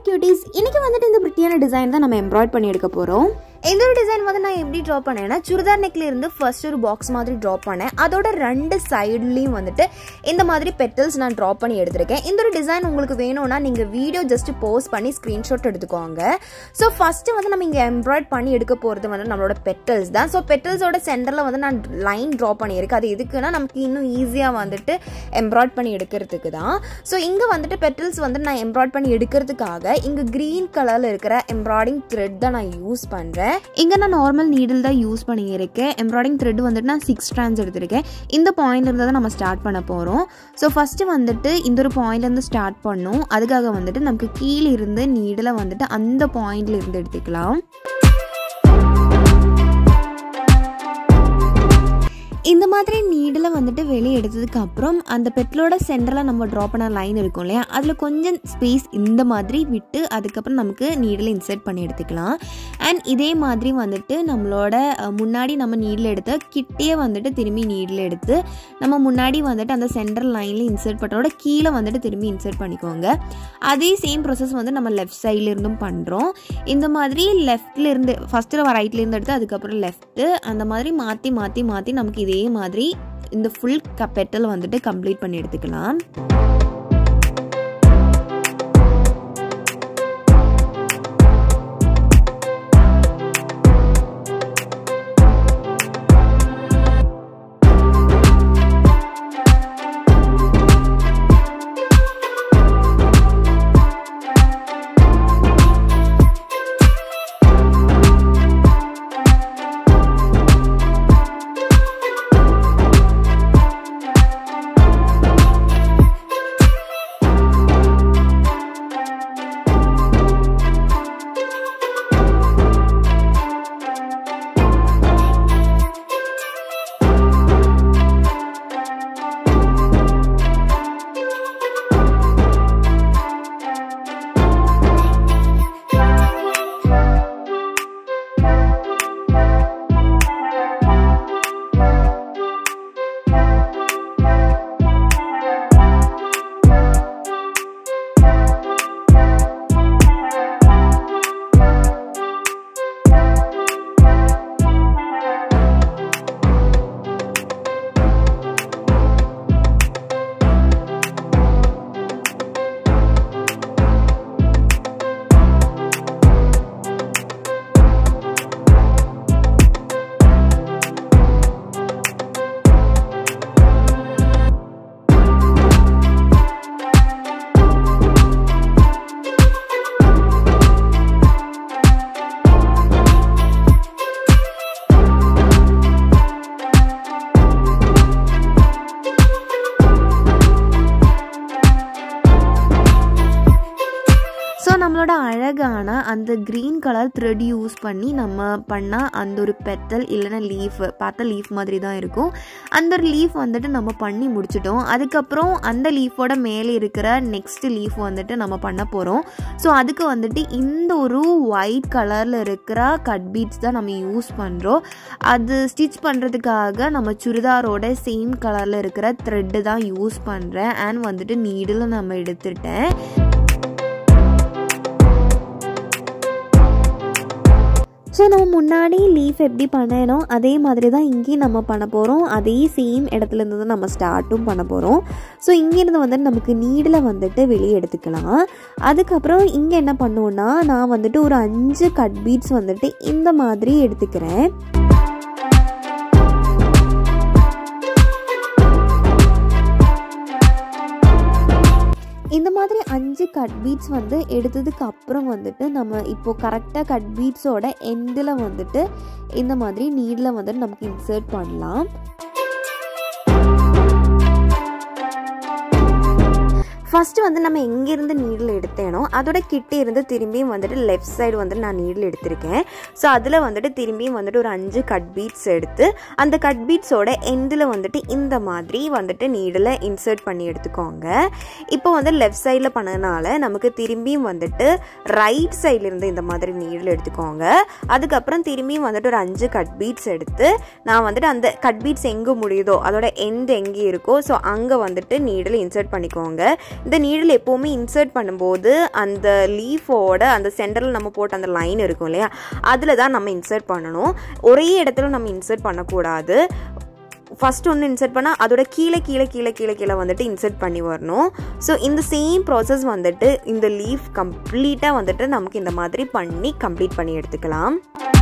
cuties இன்னைக்கு வந்துட்டு இந்த பிரிட்டியான டிசைன் தான் நம்ம எம்ப்ராய்ட் பண்ணி எடுக்க போகிறோம் இந்த ஒரு டிசைன் வந்து நான் எப்படி ட்ரா பண்ணேன்னா சுடிதார் நெக்ல இருந்து ஃபர்ஸ்ட் ஒரு பாக்ஸ் மாதிரி ட்ரா பண்ணேன் அதோட ரெண்டு சைட்லேயும் வந்துட்டு இந்த மாதிரி பெட்டல்ஸ் நான் ட்ரா பண்ணி எடுத்திருக்கேன் இந்த ஒரு டிசைன் உங்களுக்கு வேணும்னா நீங்கள் வீடியோ ஜஸ்ட் போஸ்ட் பண்ணி ஸ்க்ரீன்ஷாட் எடுத்துக்கோங்க ஸோ ஃபஸ்ட்டு வந்து நம்ம இங்கே எம்ப்ராய்ட் பண்ணி எடுக்க போகிறது வந்து நம்மளோட பெட்டல்ஸ் தான் ஸோ பெட்டல்ஸோட சென்டரில் வந்து நான் லைன் ட்ரா பண்ணியிருக்கேன் அது எதுக்குன்னா நமக்கு இன்னும் ஈஸியாக வந்துட்டு எம்ப்ராய்ட் பண்ணி எடுக்கிறதுக்கு தான் ஸோ இங்கே வந்துட்டு பெட்டல்ஸ் வந்து நான் எம்ப்ராய்ட் பண்ணி எடுக்கிறதுக்காக இங்கே க்ரீன் கலரில் இருக்கிற எம்ப்ராய்டிங் த்ரெட் தான் நான் யூஸ் பண்ணுறேன் இங்கே நான் நார்மல் நீடில் தான் யூஸ் பண்ணியிருக்கேன் எம்ப்ராய்டிங் த்ரெட் வந்துட்டு நான் சிக்ஸ் ஸ்ட்ராண்ட்ஸ் எடுத்திருக்கேன் இந்த பாயிண்ட்லேருந்து தான் நம்ம ஸ்டார்ட் பண்ண போகிறோம் ஸோ ஃபஸ்ட்டு வந்துட்டு இந்த ஒரு பாயிண்ட்லேருந்து ஸ்டார்ட் பண்ணோம் அதுக்காக வந்துட்டு நமக்கு கீழே இருந்து நீடில் வந்துட்டு அந்த பாயிண்ட்ல இருந்து எடுத்துக்கலாம் இந்த மாதிரி நீடில் வந்துட்டு வெளியே எடுத்ததுக்கு அப்புறம் அந்த பெட்லோட சென்டரில் நம்ம ட்ரா பண்ண லைன் இருக்கும் இல்லையா அதில் கொஞ்சம் ஸ்பேஸ் இந்த மாதிரி விட்டு அதுக்கப்புறம் நமக்கு நீடில் இன்சர்ட் பண்ணி எடுத்துக்கலாம் அண்ட் இதே மாதிரி வந்துட்டு நம்மளோட அஹ், முன்னாடி நம்ம நீடில் எடுத்த கிட்டே வந்துட்டு திரும்பி நீடில் எடுத்து நம்ம முன்னாடி வந்துட்டு அந்த சென்டர் லைனில் இன்சர்ட் பண்ணுறோட கீழே வந்துட்டு திரும்பி இன்சர்ட் பண்ணிக்கோங்க அதே சேம் ப்ராசஸ் வந்து நம்ம லெஃப்ட் சைட்ல இருந்தும் பண்ணுறோம் இந்த மாதிரி லெஃப்ட்ல இருந்து ஃபஸ்ட்டு ரைட்ல இருந்து எடுத்து அதுக்கப்புறம் லெஃப்ட்டு அந்த மாதிரி மாற்றி மாற்றி மாற்றி நமக்கு இதே மாதிரி இந்த ஃபுல் கப்பெட்டல் வந்துட்டு கம்ப்ளீட் பண்ணி எடுத்துக்கலாம் ஸோ நம்மளோட அழகான அந்த க்ரீன் கலர் த்ரெட் யூஸ் பண்ணி நம்ம பண்ண அந்த ஒரு பெத்தல் இல்லைன்னா லீஃப் பார்த்த லீஃப் மாதிரி தான் இருக்கும் அந்த ஒரு லீஃப் வந்துட்டு நம்ம பண்ணி முடிச்சிட்டோம் அதுக்கப்புறம் அந்த லீஃபோட மேலே இருக்கிற நெக்ஸ்ட் லீஃப் வந்துட்டு நம்ம பண்ண போகிறோம் ஸோ அதுக்கு வந்துட்டு இந்த ஒரு ஒயிட் கலரில் இருக்கிற கட் பீட்ஸ் தான் நம்ம யூஸ் பண்ணுறோம் அது ஸ்டிச் பண்ணுறதுக்காக நம்ம சுடிதாரோட சேம் கலரில் இருக்கிற த்ரெட்டு தான் யூஸ் பண்ணுறேன் அண்ட் வந்துட்டு நீடில் நம்ம எடுத்துட்டேன் ஸோ நம்ம முன்னாடி லீஃப் எப்படி பண்ணணும் அதே மாதிரி தான் இங்கேயும் நம்ம பண்ண போகிறோம் அதே சேம் இடத்துல இருந்து தான் நம்ம ஸ்டார்ட்டும் பண்ண போகிறோம் ஸோ இங்கேருந்து வந்துட்டு நமக்கு நீடில் வந்துட்டு வெளியே எடுத்துக்கலாம் அதுக்கப்புறம் இங்கே என்ன பண்ணுவோன்னா நான் வந்துட்டு ஒரு அஞ்சு கட் பீட்ஸ் வந்துட்டு இந்த மாதிரி எடுத்துக்கிறேன் இந்த மாதிரி அஞ்சு கட் பீட்ஸ் வந்து எடுத்ததுக்கு அப்புறம் வந்துட்டு நம்ம இப்போ கரெக்டாக கட் பீட்ஸோட எண்டில் வந்துட்டு இந்த மாதிரி நீடில் வந்துட்டு நமக்கு இன்சர்ட் பண்ணலாம் ஃபஸ்ட்டு வந்து நம்ம எங்கேருந்து நீடில் எடுத்தேனோ அதோட கிட்டே இருந்து திரும்பியும் வந்துட்டு லெஃப்ட் சைடு வந்துட்டு நான் நீடில் எடுத்திருக்கேன் ஸோ அதில் வந்துட்டு திரும்பியும் வந்துட்டு ஒரு அஞ்சு கட் பீட்ஸ் எடுத்து அந்த கட் பீட்ஸோட எண்டில் வந்துட்டு இந்த மாதிரி வந்துட்டு நீடில் இன்சர்ட் பண்ணி எடுத்துக்கோங்க இப்போ வந்து லெஃப்ட் சைடில் பண்ணதுனால நமக்கு திரும்பியும் வந்துட்டு ரைட் சைட்லேருந்து இந்த மாதிரி நீடில் எடுத்துக்கோங்க அதுக்கப்புறம் திரும்பியும் வந்துட்டு ஒரு அஞ்சு கட் பீட்ஸ் எடுத்து நான் வந்துட்டு அந்த கட் பீட்ஸ் எங்கே முடியுதோ அதோட எண்ட் எங்கே இருக்கோ ஸோ அங்கே வந்துட்டு நீடில் இன்சர்ட் பண்ணிக்கோங்க இந்த நீடில் எப்போவுமே இன்சர்ட் பண்ணும்போது அந்த லீஃபோட அந்த சென்டரில் நம்ம போட்ட அந்த லைன் இருக்கும் இல்லையா அதில் தான் நம்ம இன்சர்ட் பண்ணணும் ஒரே இடத்துல நம்ம இன்சர்ட் பண்ணக்கூடாது ஃபஸ்ட் ஒன்று இன்சர்ட் பண்ணால் அதோட கீழே கீழே கீழே கீழே கீழே வந்துட்டு இன்சர்ட் பண்ணி வரணும் ஸோ இந்த சேம் ப்ராசஸ் வந்துட்டு இந்த லீஃப் கம்ப்ளீட்டாக வந்துட்டு நமக்கு இந்த மாதிரி பண்ணி கம்ப்ளீட் பண்ணி எடுத்துக்கலாம்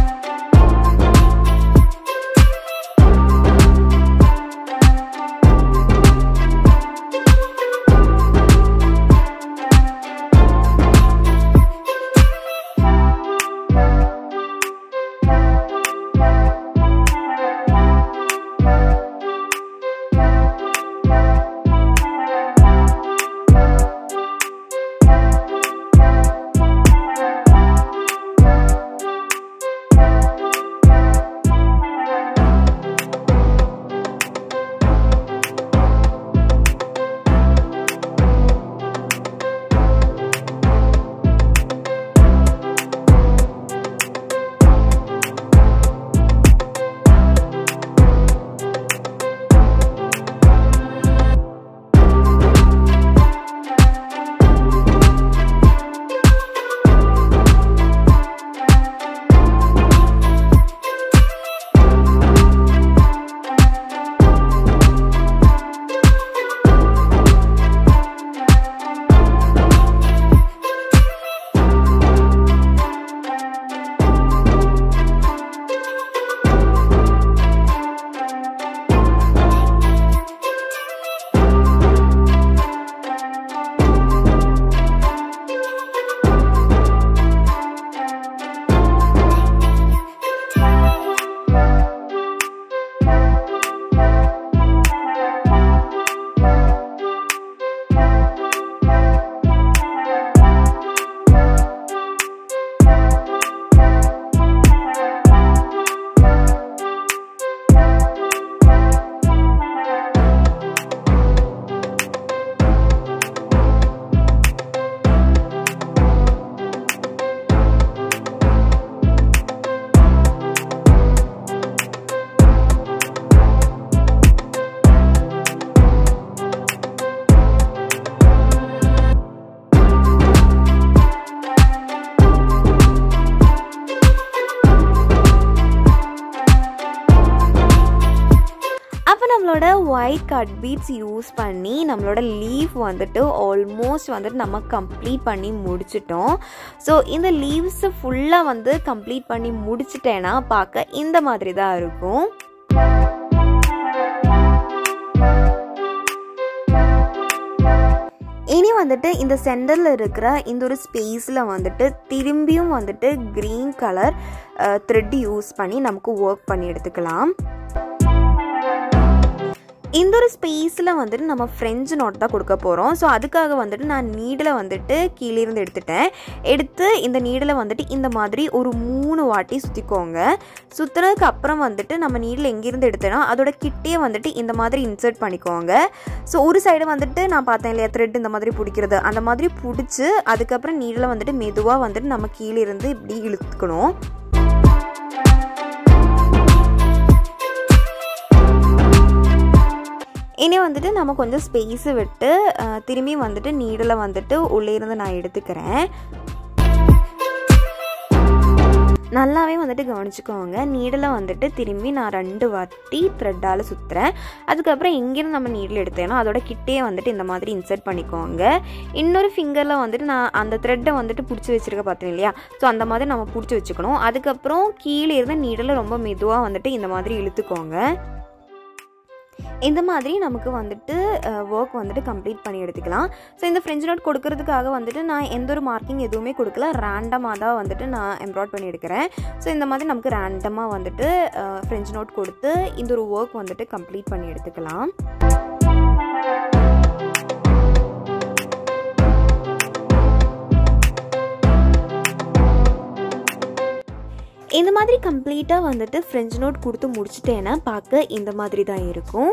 அப்போ நம்மளோட ஒயிட் கட் பீட்ஸ் யூஸ் பண்ணி நம்மளோட லீஃப் வந்துட்டு ஆல்மோஸ்ட் வந்துட்டு நம்ம கம்ப்ளீட் பண்ணி முடிச்சிட்டோம் ஸோ இந்த லீவ்ஸை ஃபுல்லாக வந்து கம்ப்ளீட் பண்ணி முடிச்சிட்டேன்னா பார்க்க இந்த மாதிரி தான் இருக்கும் இனி வந்துட்டு இந்த சென்டரில் இருக்கிற இந்த ஒரு ஸ்பேஸில் வந்துட்டு திரும்பியும் வந்துட்டு க்ரீன் கலர் த்ரெட் யூஸ் பண்ணி நமக்கு ஒர்க் பண்ணி எடுத்துக்கலாம் இந்த ஒரு ஸ்பேஸில் வந்துட்டு நம்ம ஃப்ரெஞ்சு நோட் தான் கொடுக்க போகிறோம் ஸோ அதுக்காக வந்துட்டு நான் நீடில் வந்துட்டு கீழே இருந்து எடுத்துட்டேன் எடுத்து இந்த நீடில் வந்துட்டு இந்த மாதிரி ஒரு மூணு வாட்டி சுற்றிக்கோங்க சுற்றுனதுக்கு அப்புறம் வந்துட்டு நம்ம நீடில் எங்கேருந்து எடுத்தேனோ அதோட கிட்டே வந்துட்டு இந்த மாதிரி இன்சர்ட் பண்ணிக்கோங்க ஸோ ஒரு சைடு வந்துட்டு நான் பார்த்தேன் இல்லையா த்ரெட் இந்த மாதிரி பிடிக்கிறது அந்த மாதிரி பிடிச்சி அதுக்கப்புறம் நீடில் வந்துட்டு மெதுவாக வந்துட்டு நம்ம கீழே இருந்து இப்படி இழுத்துக்கணும் இனி வந்துட்டு நம்ம கொஞ்சம் ஸ்பேஸு விட்டு அஹ், திரும்பி வந்துட்டு நீடில் வந்துட்டு உள்ளே இருந்து நான் எடுத்துக்கிறேன் நல்லாவே வந்துட்டு கவனிச்சுக்கோங்க நீடில் வந்துட்டு திரும்பி நான் ரெண்டு வாட்டி த்ரெட்டால் சுற்றுறேன் அதுக்கப்புறம் எங்கேருந்து நம்ம நீடில் எடுத்தேனோ அதோட கிட்டே வந்துட்டு இந்த மாதிரி இன்சர்ட் பண்ணிக்கோங்க இன்னொரு ஃபிங்கரில் வந்துட்டு நான் அந்த த்ரெட்டை வந்துட்டு பிடிச்சி வச்சிருக்க பார்த்தேன் இல்லையா ஸோ அந்த மாதிரி நம்ம பிடிச்சி வச்சுக்கணும் அதுக்கப்புறம் கீழே இருந்து நீடில் ரொம்ப மெதுவாக வந்துட்டு இந்த மாதிரி இழுத்துக்கோங்க இந்த மாதிரி நமக்கு வந்துட்டு ஒர்க் வந்துட்டு கம்ப்ளீட் பண்ணி எடுத்துக்கலாம் ஸோ இந்த ஃப்ரெஞ்ச் நோட் கொடுக்கறதுக்காக வந்துட்டு நான் எந்த ஒரு மார்க்கிங் எதுவுமே கொடுக்கல ரேண்டமாக தான் வந்துட்டு நான் எம்ப்ராய்ட் பண்ணி எடுக்கிறேன் ஸோ இந்த மாதிரி நமக்கு ரேண்டமாக வந்துட்டு ஃப்ரெஞ்ச் நோட் கொடுத்து இந்த ஒரு ஒர்க் வந்துட்டு கம்ப்ளீட் பண்ணி எடுத்துக்கலாம் இந்த மாதிரி கம்ப்ளீட்டாக வந்துட்டு ஃப்ரெஞ்ச் நோட் கொடுத்து முடிச்சிட்டேன்னா பார்க்க இந்த மாதிரி தான் இருக்கும்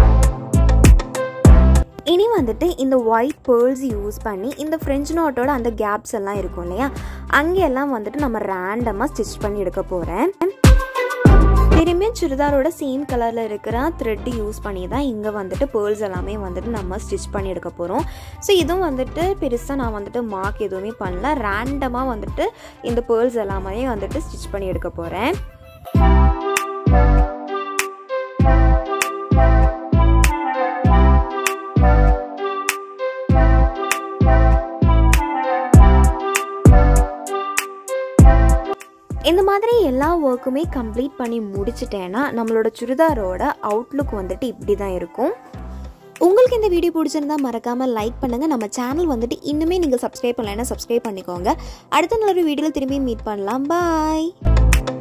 இனி வந்துட்டு இந்த ஒயிட் பேர்ல்ஸ் யூஸ் பண்ணி இந்த ஃப்ரெஞ்ச் நோட்டோட அந்த கேப்ஸ் எல்லாம் இருக்கும் இல்லையா அங்கெல்லாம் வந்துட்டு நம்ம ரேண்டமாக ஸ்டிச் பண்ணி எடுக்க போகிறேன் திரும்பியும் சுடிதாரோட சேம் கலரில் இருக்கிற த்ரெட் யூஸ் பண்ணி தான் இங்கே வந்துட்டு பேர்ல்ஸ் எல்லாமே வந்துட்டு நம்ம ஸ்டிச் பண்ணி எடுக்க போகிறோம் ஸோ இதுவும் வந்துட்டு பெருசாக நான் வந்துட்டு மார்க் எதுவுமே பண்ணல ரேண்டமாக வந்துட்டு இந்த பேர்ல்ஸ் எல்லாமே வந்துட்டு ஸ்டிச் பண்ணி எடுக்க போகிறேன் இந்த மாதிரி எல்லா ஒர்க்குமே கம்ப்ளீட் பண்ணி முடிச்சிட்டேன்னா நம்மளோட சுடிதாரோட அவுட்லுக் வந்துட்டு இப்படி தான் இருக்கும் உங்களுக்கு இந்த வீடியோ பிடிச்சிருந்தா மறக்காமல் லைக் பண்ணுங்கள் நம்ம சேனல் வந்துட்டு இன்னுமே நீங்கள் சப்ஸ்கிரைப் பண்ணலைன்னா சப்ஸ்கிரைப் பண்ணிக்கோங்க அடுத்த நல்ல ஒரு வீடியோவில் திரும்பி மீட் பண்ணலாம் பாய்